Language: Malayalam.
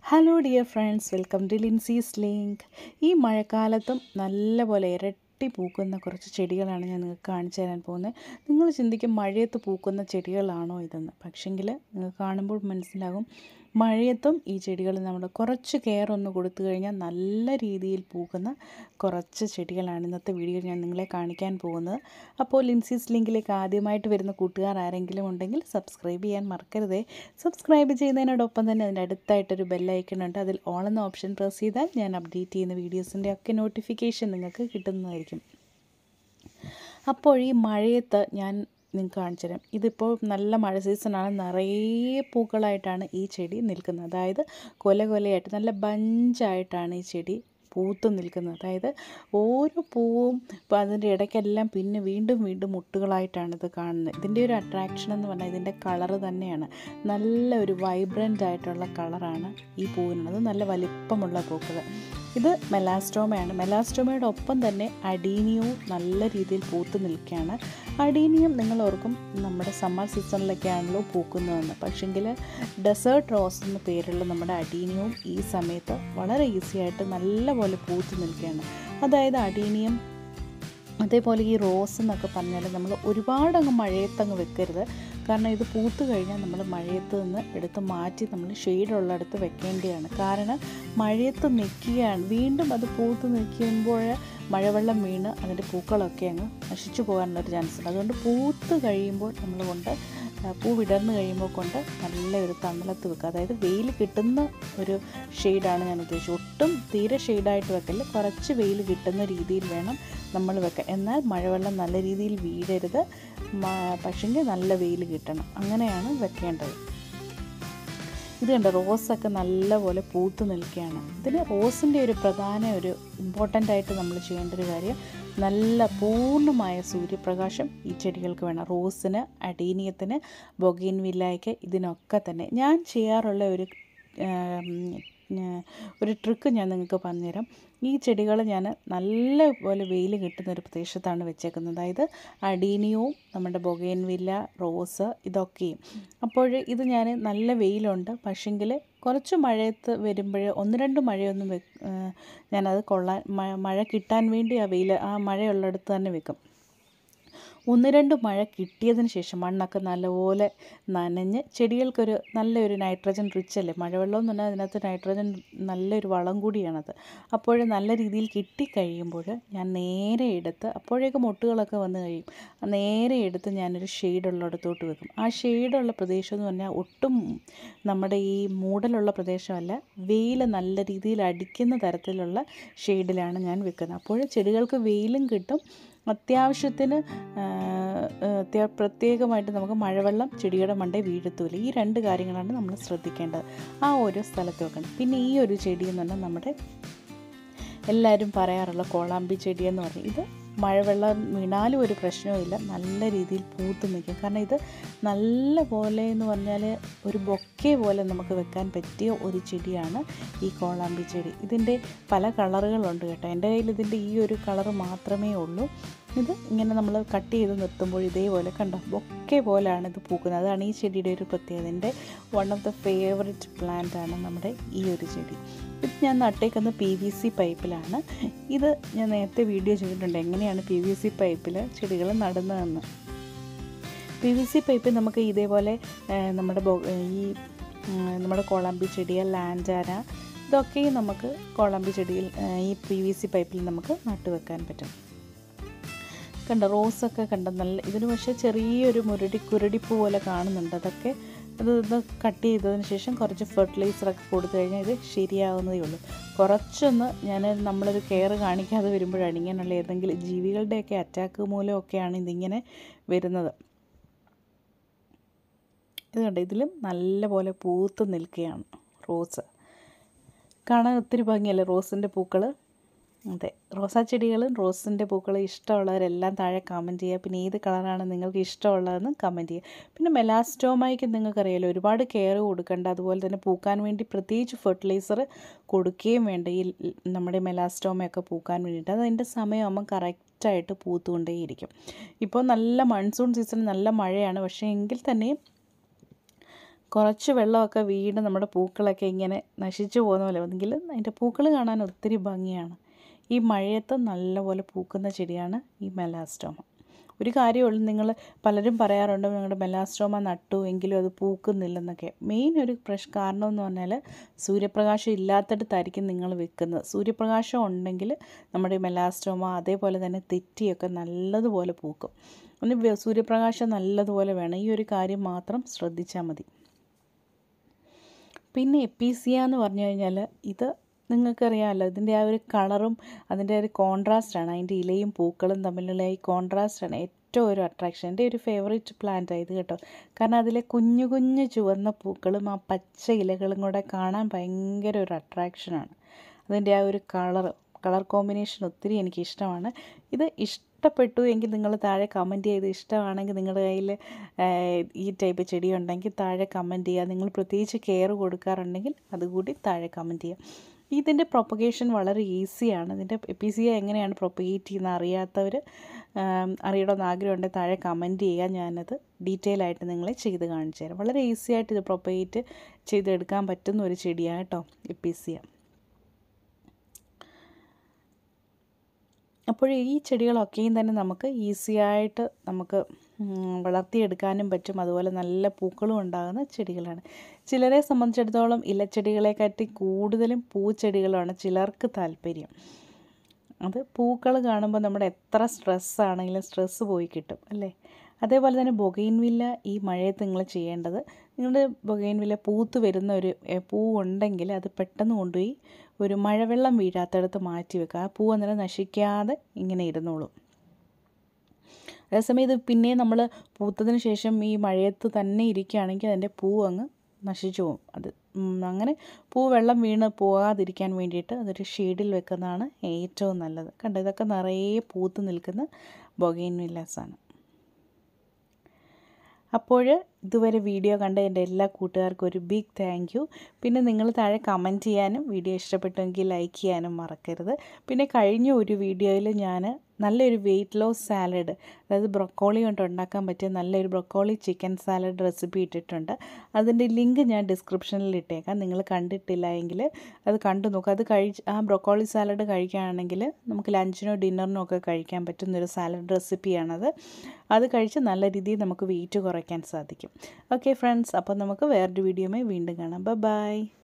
hello dear friends welcome to Lincy's link ഈ മഴക്കാലത്തും നല്ലപോലെ ഇരട്ടി പൂക്കുന്ന കുറച്ച് ചെടികളാണ് ഞാൻ നിങ്ങൾക്ക് കാണിച്ചു തരാൻ പോകുന്നത് നിങ്ങൾ ചിന്തിക്കും മഴയത്ത് പൂക്കുന്ന ചെടികളാണോ ഇതെന്ന് പക്ഷെങ്കിൽ നിങ്ങൾക്ക് കാണുമ്പോൾ മനസ്സിലാകും മഴയത്തും ഈ ചെടികൾ നമ്മൾ കുറച്ച് കെയർ ഒന്ന് കൊടുത്തു കഴിഞ്ഞാൽ നല്ല രീതിയിൽ പൂക്കുന്ന കുറച്ച് ചെടികളാണ് ഇന്നത്തെ വീഡിയോ ഞാൻ നിങ്ങളെ കാണിക്കാൻ പോകുന്നത് അപ്പോൾ ലിൻസീസ് ലിങ്കിലേക്ക് ആദ്യമായിട്ട് വരുന്ന കൂട്ടുകാർ ആരെങ്കിലും ഉണ്ടെങ്കിൽ സബ്സ്ക്രൈബ് ചെയ്യാൻ മറക്കരുതേ സബ്സ്ക്രൈബ് ചെയ്യുന്നതിനോടൊപ്പം തന്നെ അതിൻ്റെ അടുത്തായിട്ടൊരു ബെല്ലൈക്കൺ ഉണ്ട് അതിൽ ഓൾ എന്ന ഓപ്ഷൻ പ്രസ് ചെയ്താൽ ഞാൻ അപ്ഡേറ്റ് ചെയ്യുന്ന വീഡിയോസിൻ്റെ ഒക്കെ നോട്ടിഫിക്കേഷൻ നിങ്ങൾക്ക് കിട്ടുന്നതായിരിക്കും അപ്പോൾ ഈ മഴയത്ത് ഞാൻ നിങ്ങൾക്ക് കാണിച്ചു തരാം ഇതിപ്പോൾ നല്ല മഴ സീസണാണ് നിറയെ പൂക്കളായിട്ടാണ് ഈ ചെടി നിൽക്കുന്നത് അതായത് കൊല കൊലയായിട്ട് നല്ല ബഞ്ചായിട്ടാണ് ഈ ചെടി പൂത്ത് നിൽക്കുന്നത് അതായത് ഓരോ പൂവും ഇപ്പോൾ അതിൻ്റെ ഇടയ്ക്കെല്ലാം പിന്നെ വീണ്ടും വീണ്ടും മുട്ടുകളായിട്ടാണ് ഇത് കാണുന്നത് ഇതിൻ്റെ ഒരു അട്രാക്ഷൻ എന്ന് പറഞ്ഞാൽ ഇതിൻ്റെ കളറ് തന്നെയാണ് നല്ല ഒരു വൈബ്രൻ്റ് ആയിട്ടുള്ള കളറാണ് ഈ പൂവിനുള്ളത് നല്ല വലിപ്പമുള്ള പൂക്കൾ ഇത് മെലാസ്റ്റോമയാണ് മെലാസ്റ്റോമയുടെ ഒപ്പം തന്നെ അഡീനിയവും നല്ല രീതിയിൽ പൂത്ത് നിൽക്കുകയാണ് അഡീനിയം നിങ്ങൾ ഓർക്കും നമ്മുടെ സമ്മർ സീസണിലൊക്കെയാണല്ലോ പൂക്കുന്നതെന്ന് പക്ഷെങ്കിൽ ഡെസേർട്ട് റോസ് എന്ന പേരുള്ള നമ്മുടെ അഡീനിയവും ഈ സമയത്ത് വളരെ ഈസി ആയിട്ട് നല്ലപോലെ പൂത്ത് നിൽക്കുകയാണ് അതായത് അഡീനിയം അതേപോലെ ഈ റോസ് എന്നൊക്കെ പറഞ്ഞാൽ നമ്മൾ ഒരുപാട് അങ്ങ് മഴയത്തങ്ങ് വെക്കരുത് കാരണം ഇത് പൂത്ത് കഴിഞ്ഞാൽ നമ്മൾ മഴയത്ത് നിന്ന് എടുത്ത് മാറ്റി നമ്മൾ ഷെയ്ഡുള്ളിടത്ത് വെക്കേണ്ടതാണ് കാരണം മഴയത്ത് നിൽക്കുകയാണ് വീണ്ടും അത് പൂത്ത് നിൽക്കുമ്പോൾ മഴവെള്ളം വീണ് അതിൻ്റെ പൂക്കളൊക്കെ അങ്ങ് നശിച്ചു പോകാനുള്ളൊരു ചാൻസ് ഉണ്ട് അതുകൊണ്ട് പൂത്ത് കഴിയുമ്പോൾ നമ്മൾ കൊണ്ട് പൂ വിടർന്ന് കഴിയുമ്പോൾ കൊണ്ട് നല്ലൊരു തണലത്ത് വെക്കുക അതായത് വെയിൽ കിട്ടുന്ന ഒരു ഷെയ്ഡാണ് ഞാൻ ഉദ്ദേശിച്ചത് ഒട്ടും തീരെ ഷെയ്ഡായിട്ട് വെക്കല്ല കുറച്ച് വെയിൽ കിട്ടുന്ന രീതിയിൽ വേണം നമ്മൾ വെക്കാൻ എന്നാൽ മഴവെള്ളം നല്ല രീതിയിൽ വീഴരുത് പക്ഷെങ്കിൽ നല്ല വെയിൽ കിട്ടണം അങ്ങനെയാണ് വെക്കേണ്ടത് ഇത് കണ്ട റോസൊക്കെ നല്ലപോലെ പൂത്ത് നിൽക്കുകയാണ് ഇതിന് റോസിൻ്റെ ഒരു പ്രധാന ഒരു ഇമ്പോർട്ടൻ്റ് ആയിട്ട് നമ്മൾ ചെയ്യേണ്ട ഒരു കാര്യം നല്ല പൂർണ്ണമായ സൂര്യപ്രകാശം ഈ ചെടികൾക്ക് വേണം റോസിന് അടീനിയത്തിന് ബൊഗീൻ വില്ലായ്ക്ക് ഇതിനൊക്കെ തന്നെ ഞാൻ ചെയ്യാറുള്ള ഒരു ഒരു ട്രിക്ക് ഞാൻ നിങ്ങൾക്ക് പറഞ്ഞുതരാം ഈ ചെടികൾ ഞാൻ നല്ലപോലെ വെയിൽ കിട്ടുന്ന ഒരു പ്രദേശത്താണ് വെച്ചേക്കുന്നത് അതായത് അടീനിയവും നമ്മുടെ ബൊഗേൻവില്ല റോസ് ഇതൊക്കെയും അപ്പോൾ ഇത് ഞാൻ നല്ല വെയിലുണ്ട് പക്ഷെങ്കിൽ കുറച്ച് മഴയത്ത് വരുമ്പോൾ ഒന്ന് രണ്ട് മഴയൊന്നും വെ ഞാനത് കൊള്ളാൻ മഴ കിട്ടാൻ വേണ്ടി ആ വെയിൽ ആ മഴയുള്ളിടത്ത് തന്നെ വെക്കും ഒന്ന് രണ്ട് മഴ കിട്ടിയതിന് ശേഷം മണ്ണൊക്കെ നല്ലപോലെ നനഞ്ഞ് ചെടികൾക്കൊരു നല്ലൊരു നൈട്രജൻ റിച്ച് അല്ലേ മഴവെള്ളം എന്ന് പറഞ്ഞാൽ അതിനകത്ത് നൈട്രജൻ നല്ലൊരു വളം കൂടിയാണത് അപ്പോൾ നല്ല രീതിയിൽ കിട്ടിക്കഴിയുമ്പോൾ ഞാൻ നേരെ എടുത്ത് അപ്പോഴേക്ക് മുട്ടുകളൊക്കെ വന്ന് കഴിയും നേരെ എടുത്ത് ഞാനൊരു ഷെയ്ഡുള്ളിടത്തോട്ട് വെക്കും ആ ഷെയ്ഡുള്ള പ്രദേശം എന്ന് പറഞ്ഞാൽ ഒട്ടും നമ്മുടെ ഈ മൂടലുള്ള പ്രദേശമല്ല വെയിൽ നല്ല രീതിയിൽ അടിക്കുന്ന തരത്തിലുള്ള ഷെയ്ഡിലാണ് ഞാൻ വെക്കുന്നത് അപ്പോൾ ചെടികൾക്ക് വെയിലും കിട്ടും അത്യാവശ്യത്തിന് അത്യാ പ്രത്യേകമായിട്ട് നമുക്ക് മഴവെള്ളം ചെടിയുടെ മണ്ടേ വീഴത്തൂല ഈ രണ്ട് കാര്യങ്ങളാണ് നമ്മൾ ശ്രദ്ധിക്കേണ്ടത് ആ ഒരു സ്ഥലത്ത് വെക്കണം പിന്നെ ഈ ഒരു ചെടി എന്ന് പറഞ്ഞാൽ നമ്മുടെ എല്ലാവരും പറയാറുള്ള കോളാമ്പി ചെടി എന്ന് പറയും ഇത് മഴവെള്ളം വീണാലും ഒരു പ്രശ്നവുമില്ല നല്ല രീതിയിൽ പൂത്ത് നിൽക്കും കാരണം ഇത് നല്ല പോലെ എന്ന് പറഞ്ഞാൽ ഒരു ബൊക്കെ പോലെ നമുക്ക് വെക്കാൻ പറ്റിയ ഒരു ചെടിയാണ് ഈ കോളാമ്പി ചെടി ഇതിൻ്റെ പല കളറുകളുണ്ട് കേട്ടോ എൻ്റെ കയ്യിൽ ഇതിൻ്റെ ഈ ഒരു കളറ് മാത്രമേ ഉള്ളൂ ഇത് ഇങ്ങനെ നമ്മൾ കട്ട് ചെയ്ത് നിർത്തുമ്പോൾ ഇതേപോലെ കണ്ടോ ബൊക്കെ പോലെയാണ് ഇത് പൂക്കുന്നത് അതാണ് ഈ ചെടിയുടെ ഒരു പ്രത്യേകത എൻ്റെ one of the favourite plant ആണ് നമ്മുടെ ഈ ഒരു ചെടി ഇത് ഞാൻ നട്ടേക്കുന്ന പി വി സി പൈപ്പിലാണ് ഇത് ഞാൻ നേരത്തെ വീഡിയോ ചെയ്തിട്ടുണ്ട് എങ്ങനെയാണ് പി വി സി പൈപ്പിൽ ചെടികൾ നടുന്നതെന്ന് പി വി സി പൈപ്പിൽ നമുക്ക് ഇതേപോലെ നമ്മുടെ ഈ നമ്മുടെ കോളാമ്പി ചെടിയ ലാൻഡാന ഇതൊക്കെ നമുക്ക് കോളാമ്പി ചെടിയിൽ ഈ പി വി സി പൈപ്പിൽ നമുക്ക് നട്ടുവെക്കാൻ പറ്റും കണ്ട റോസൊക്കെ കണ്ട നല്ല ഇതിന് പക്ഷേ ചെറിയൊരു മുരടി കുരടിപ്പ് പോലെ കാണുന്നുണ്ട് അതൊക്കെ അത് ഇത് കട്ട് ചെയ്തതിന് ശേഷം കുറച്ച് ഫെർട്ടിലൈസറൊക്കെ കൊടുത്തു കഴിഞ്ഞാൽ ഇത് ശരിയാവുന്നതേ ഉള്ളൂ കുറച്ചൊന്ന് ഞാൻ നമ്മളൊരു കെയർ കാണിക്കാതെ വരുമ്പോഴാണ് ഇങ്ങനെയുള്ള ഏതെങ്കിലും ജീവികളുടെയൊക്കെ അറ്റാക്ക് മൂലമൊക്കെയാണ് ഇതിങ്ങനെ വരുന്നത് ഇത് കണ്ട ഇതിലും നല്ലപോലെ പൂത്ത് നിൽക്കുകയാണ് റോസ് കാണാൻ ഒത്തിരി ഭംഗിയല്ലേ റോസിൻ്റെ പൂക്കൾ അതെ റോസാ ചെടികളും റോസിൻ്റെ പൂക്കളും ഇഷ്ടമുള്ളവരെല്ലാം താഴെ കമൻറ്റ് ചെയ്യുക പിന്നെ ഏത് കളറാണ് നിങ്ങൾക്ക് ഇഷ്ടമുള്ളതെന്ന് കമൻറ്റ് ചെയ്യുക പിന്നെ മെലാസ്റ്റോമയ്ക്ക് നിങ്ങൾക്കറിയാലോ ഒരുപാട് കെയർ കൊടുക്കേണ്ട അതുപോലെ തന്നെ പൂക്കാൻ വേണ്ടി പ്രത്യേകിച്ച് ഫെർട്ടിലൈസർ കൊടുക്കുകയും വേണ്ട ഈ നമ്മുടെ മെലാസ്റ്റോമയൊക്കെ പൂക്കാൻ വേണ്ടിയിട്ട് അത് അതിൻ്റെ സമയമാകുമ്പോൾ കറക്റ്റായിട്ട് പൂത്തുകൊണ്ടേയിരിക്കും ഇപ്പോൾ നല്ല മൺസൂൺ സീസൺ നല്ല മഴയാണ് പക്ഷേ എങ്കിൽ തന്നെയും കുറച്ച് വെള്ളമൊക്കെ വീണ് നമ്മുടെ പൂക്കളൊക്കെ ഇങ്ങനെ നശിച്ചു പോകുന്ന പോലെ എങ്കിലും അതിൻ്റെ പൂക്കൾ കാണാൻ ഒത്തിരി ഭംഗിയാണ് ഈ മഴയത്ത് നല്ലപോലെ പൂക്കുന്ന ചെടിയാണ് ഈ മെലാസ്റ്റോമ ഒരു കാര്യമുള്ളൂ നിങ്ങൾ പലരും പറയാറുണ്ട് നിങ്ങളുടെ മെലാസ്റ്റോമ നട്ടു എങ്കിലും അത് പൂക്കുന്നില്ലെന്നൊക്കെ മെയിൻ ഒരു പ്രശ് കാരണം എന്ന് പറഞ്ഞാൽ സൂര്യപ്രകാശം ഇല്ലാത്തടത്തായിരിക്കും നിങ്ങൾ വെക്കുന്നത് സൂര്യപ്രകാശം ഉണ്ടെങ്കിൽ നമ്മുടെ മെലാസ്റ്റോമ അതേപോലെ തന്നെ തെറ്റിയൊക്കെ നല്ലതുപോലെ പൂക്കും ഒന്ന് സൂര്യപ്രകാശം നല്ലതുപോലെ വേണം ഈ ഒരു കാര്യം മാത്രം ശ്രദ്ധിച്ചാൽ മതി പിന്നെ എപ്പീസിയ എന്ന് പറഞ്ഞു കഴിഞ്ഞാൽ ഇത് നിങ്ങൾക്കറിയാമല്ലോ ഇതിൻ്റെ ആ ഒരു കളറും അതിൻ്റെ ഒരു കോൺട്രാസ്റ്റാണ് അതിൻ്റെ ഇലയും പൂക്കളും തമ്മിലുള്ള ഈ കോൺട്രാസ്റ്റാണ് ഏറ്റവും ഒരു അട്രാക്ഷൻ എൻ്റെ ഒരു ഫേവറേറ്റ് പ്ലാന്റ് ഇത് കേട്ടോ കാരണം അതിലെ കുഞ്ഞു കുഞ്ഞു ചുവന്ന പൂക്കളും ആ പച്ച ഇലകളും കൂടെ കാണാൻ ഭയങ്കര ഒരു അട്രാക്ഷനാണ് അതിൻ്റെ ആ ഒരു കളർ കളർ കോമ്പിനേഷൻ ഒത്തിരി എനിക്ക് ഇഷ്ടമാണ് ഇത് ഇഷ്ടപ്പെട്ടു എങ്കിൽ നിങ്ങൾ താഴെ കമൻറ്റ് ചെയ്ത് ഇഷ്ടമാണെങ്കിൽ നിങ്ങളുടെ കയ്യിൽ ഈ ടൈപ്പ് ചെടി ഉണ്ടെങ്കിൽ താഴെ കമൻറ്റ് ചെയ്യുക നിങ്ങൾ പ്രത്യേകിച്ച് കെയർ കൊടുക്കാറുണ്ടെങ്കിൽ അതുകൂടി താഴെ കമൻറ്റ് ചെയ്യുക ഇതിൻ്റെ പ്രൊപ്പഗേഷൻ വളരെ ഈസിയാണ് ഇതിൻ്റെ എപ്പിസിയ എങ്ങനെയാണ് പ്രൊപ്പഗേറ്റ് ചെയ്യുന്നത് അറിയാത്തവർ അറിയണമെന്ന് ആഗ്രഹമുണ്ടെങ്കിൽ താഴെ കമൻറ്റ് ചെയ്യുക ഞാനത് ഡീറ്റെയിൽ ആയിട്ട് നിങ്ങളെ ചെയ്ത് കാണിച്ചു തരാം വളരെ ഈസി ആയിട്ട് ഇത് പ്രൊപ്പഗേറ്റ് ചെയ്തെടുക്കാൻ പറ്റുന്ന ഒരു ചെടിയാണ് കേട്ടോ എപ്പിസിയ അപ്പോൾ ഈ ചെടികളൊക്കെയും തന്നെ നമുക്ക് ഈസി ആയിട്ട് നമുക്ക് വളർത്തിയെടുക്കാനും പറ്റും അതുപോലെ നല്ല പൂക്കളും ഉണ്ടാകുന്ന ചെടികളാണ് ചിലരെ സംബന്ധിച്ചിടത്തോളം ഇലച്ചെടികളെക്കാട്ടി കൂടുതലും പൂച്ചെടികളാണ് ചിലർക്ക് താല്പര്യം അത് പൂക്കൾ കാണുമ്പോൾ നമ്മുടെ എത്ര സ്ട്രെസ്സാണെങ്കിലും സ്ട്രെസ്സ് പോയി കിട്ടും അല്ലേ അതേപോലെ തന്നെ ബൊഗൈൻവില്ല ഈ മഴയത്ത് നിങ്ങൾ ചെയ്യേണ്ടത് നിങ്ങളുടെ ബൊഗൈൻവില്ല പൂത്ത് വരുന്ന ഒരു പൂ ഉണ്ടെങ്കിൽ അത് പെട്ടെന്ന് കൊണ്ടുപോയി ഒരു മഴവെള്ളം വീഴാത്തടത്ത് മാറ്റി വെക്കുക ആ പൂ അന്നേരം നശിക്കാതെ ഇങ്ങനെ ഇരുന്നോളും അതേസമയം ഇത് പിന്നെ നമ്മൾ പൂത്തതിന് ശേഷം ഈ മഴയത്ത് തന്നെ ഇരിക്കുകയാണെങ്കിൽ അതിൻ്റെ പൂ അങ്ങ് നശിച്ചു പോകും അത് അങ്ങനെ പൂ വെള്ളം വീണ് പോകാതിരിക്കാൻ വേണ്ടിയിട്ട് അതൊരു ഷെയ്ഡിൽ വെക്കുന്നതാണ് ഏറ്റവും നല്ലത് കണ്ടോ ഇതൊക്കെ നിറയെ പൂത്ത് നിൽക്കുന്ന ബൊഗൈൻ വില്ലാസാണ് അപ്പോൾ ഇതുവരെ വീഡിയോ കണ്ട എൻ്റെ എല്ലാ കൂട്ടുകാർക്കും ഒരു ബിഗ് താങ്ക് യു പിന്നെ നിങ്ങൾ താഴെ കമൻറ്റ് ചെയ്യാനും വീഡിയോ ഇഷ്ടപ്പെട്ടുവെങ്കിൽ ലൈക്ക് ചെയ്യാനും മറക്കരുത് പിന്നെ കഴിഞ്ഞ ഒരു വീഡിയോയിൽ ഞാൻ നല്ലൊരു വെയിറ്റ് ലോസ് സാലഡ് അതായത് ബ്രൊക്കോളി കൊണ്ട് ഉണ്ടാക്കാൻ പറ്റിയ നല്ലൊരു ബ്രൊക്കോളി ചിക്കൻ സാലഡ് റെസിപ്പി ഇട്ടിട്ടുണ്ട് അതിൻ്റെ ലിങ്ക് ഞാൻ ഡിസ്ക്രിപ്ഷനിൽ ഇട്ടേക്കാം നിങ്ങൾ കണ്ടിട്ടില്ല എങ്കിൽ അത് കണ്ടു നോക്കുക അത് കഴിച്ച് ആ ബ്രൊക്കോളി സാലഡ് കഴിക്കുകയാണെങ്കിൽ നമുക്ക് ലഞ്ചിനോ ഡിന്നറിനോ ഒക്കെ കഴിക്കാൻ പറ്റുന്നൊരു സാലഡ് റെസിപ്പിയാണത് അത് കഴിച്ച് നല്ല രീതിയിൽ നമുക്ക് വെയിറ്റ് കുറയ്ക്കാൻ സാധിക്കും ഓക്കെ ഫ്രണ്ട്സ് അപ്പോൾ നമുക്ക് വേറൊരു വീഡിയോയുമായി വീണ്ടും കാണാം ബൈ